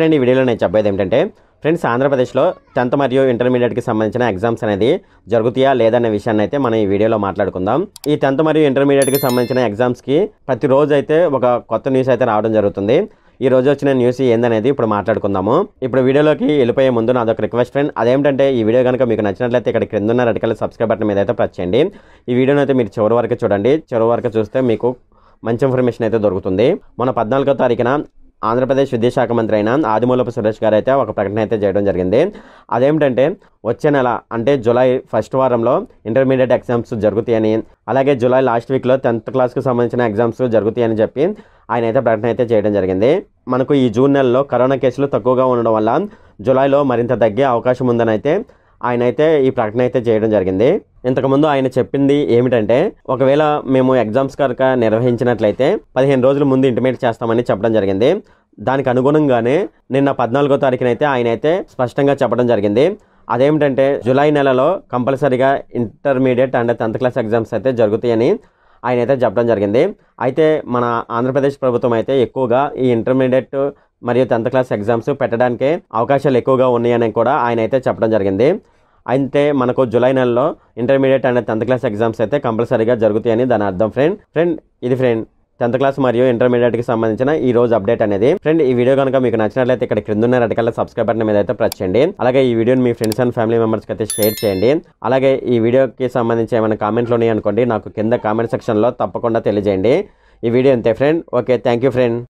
friend ఈ వీడియోలో నేను చెప్పేది ఏంటంటే ఫ్రెండ్స్ ఆంధ్రప్రదేశ్లో టెన్త్ మరియు ఇంటర్మీడియట్కి సంబంధించిన ఎగ్జామ్స్ అనేది జరుగుతాయా లేదనే విషయాన్ని అయితే మనం ఈ వీడియోలో మాట్లాడుకుందాం ఈ టెన్త్ మరియు ఇంటర్మీడియట్కి సంబంధించిన ఎగ్జామ్స్కి ప్రతిరోజు అయితే ఒక కొత్త న్యూస్ అయితే రావడం జరుగుతుంది ఈ రోజు వచ్చిన న్యూస్ ఏందనేది ఇప్పుడు మాట్లాడుకుందాము ఇప్పుడు వీడియోలోకి వెళ్ళిపోయే ముందు నాదొక రిక్వెస్ట్ ఫ్రెండ్ అదేంటంటే ఈ వీడియో కనుక మీకు నచ్చినట్లయితే ఇక్కడ క్రింద ఉన్న రెడ్ కలర్ సబ్స్క్రైబ్ బటన్ మీద అయితే ప్రెస్ చేయండి ఈ వీడియోని అయితే మీరు చివరి వరకు చూడండి చివరి వరకు చూస్తే మీకు మంచి ఇన్ఫర్మేషన్ అయితే దొరుకుతుంది మన పద్నాలుగో తారీఖున ఆంధ్రప్రదేశ్ విద్యాశాఖ మంత్రి అయిన ఆదిమూలపు సురేష్ గారు అయితే ఒక ప్రకటన అయితే చేయడం జరిగింది అదేమిటంటే వచ్చే నెల అంటే జూలై ఫస్ట్ వారంలో ఇంటర్మీడియట్ ఎగ్జామ్స్ జరుగుతాయని అలాగే జూలై లాస్ట్ వీక్లో టెన్త్ క్లాస్కి సంబంధించిన ఎగ్జామ్స్ జరుగుతాయని చెప్పి ఆయన అయితే ప్రకటన అయితే చేయడం జరిగింది మనకు ఈ జూన్ నెలలో కరోనా కేసులు తక్కువగా ఉండడం వల్ల జూలైలో మరింత తగ్గే అవకాశం ఉందని అయితే ఆయన అయితే ఈ ప్రకటన అయితే చేయడం జరిగింది ఇంతకుముందు ఆయన చెప్పింది ఏమిటంటే ఒకవేళ మేము ఎగ్జామ్స్ కనుక నిర్వహించినట్లయితే పదిహేను రోజుల ముందు ఇంటిమేట్ చేస్తామని చెప్పడం జరిగింది దానికి అనుగుణంగానే నిన్న పద్నాలుగో తారీఖునైతే ఆయన అయితే స్పష్టంగా చెప్పడం జరిగింది అదేమిటంటే జూలై నెలలో కంపల్సరీగా intermediate and tenth class exams అయితే జరుగుతాయని ఆయన అయితే చెప్పడం జరిగింది అయితే మన ఆంధ్రప్రదేశ్ ప్రభుత్వం అయితే ఎక్కువగా ఈ ఇంటర్మీడియట్ మరియు టెన్త్ క్లాస్ ఎగ్జామ్స్ పెట్టడానికే అవకాశాలు ఎక్కువగా ఉన్నాయని కూడా ఆయన అయితే చెప్పడం జరిగింది అయితే మనకు జూలై నెలలో intermediate and tenth class exams అయితే కంపల్సరీగా జరుగుతాయని దాని అర్థం ఫ్రెండ్ ఫ్రెండ్ ఇది ఫ్రెండ్ టెన్త్ క్లాస్ మరియు ఇంటర్మీడియట్కి సంబంధించిన ఈ రోజు అప్డేట్ అనేది ఫ్రెండ్ ఈ వీడియో కనుక మీకు నచ్చినట్లయితే ఇక్కడ క్రింద ఉన్న రెడ్ కలర్ సబ్స్క్రైబ్ బటన్ మీద అయితే ప్రెస్ చేయండి అలాగే ఈ వీడియోని మీ ఫ్రెండ్స్ అండ్ ఫ్యామిలీ మెంబర్స్కి అయితే షేర్ చేయండి అలాగే ఈ వీడియోకి సంబంధించి ఏమైనా కామెంట్లు ఉన్నాయి అనుకోండి నాకు కింద కామెంట్ సెక్షన్లో తప్పకుండా తెలియజేయండి ఈ వీడియో అంతే friend okay thank you friend